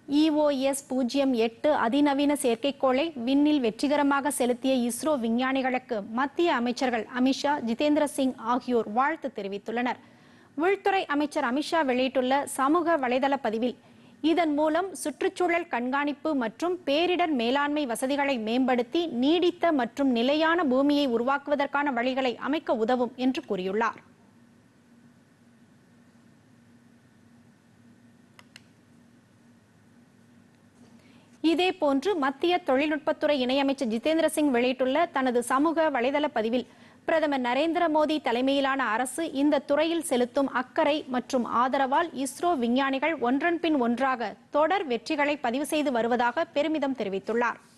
EOS பூஜ்ஜியம் எட்டு அதிநவீன செயற்கைக்கோளை விண்ணில் வெற்றிகரமாக செலுத்திய இஸ்ரோ விஞ்ஞானிகளுக்கு மத்திய அமைச்சர்கள் அமித்ஷா ஜிதேந்திர சிங் ஆகியோர் வாழ்த்து தெரிவித்துள்ளனர் உள்துறை அமைச்சர் அமித்ஷா வெளியிட்டுள்ள சமூக வலைதள பதிவில் இதன் மூலம் சுற்றுச்சூழல் கண்காணிப்பு மற்றும் பேரிடர் மேலாண்மை வசதிகளை மேம்படுத்தி நீடித்த மற்றும் நிலையான பூமியை உருவாக்குவதற்கான வழிகளை அமைக்க உதவும் என்று கூறியுள்ளார் இதேபோன்று மத்திய தொழில்நுட்பத்துறை இணையமைச்சர் ஜிதேந்திர சிங் வெளியிட்டுள்ள தனது சமூக வலைதள பதிவில் பிரதமர் நரேந்திர மோடி தலைமையிலான அரசு இந்த துறையில் செலுத்தும் அக்கறை மற்றும் ஆதரவால் இஸ்ரோ விஞ்ஞானிகள் ஒன்றன் பின் ஒன்றாக தொடர் வெற்றிகளை பதிவு செய்து வருவதாக பெருமிதம் தெரிவித்துள்ளார்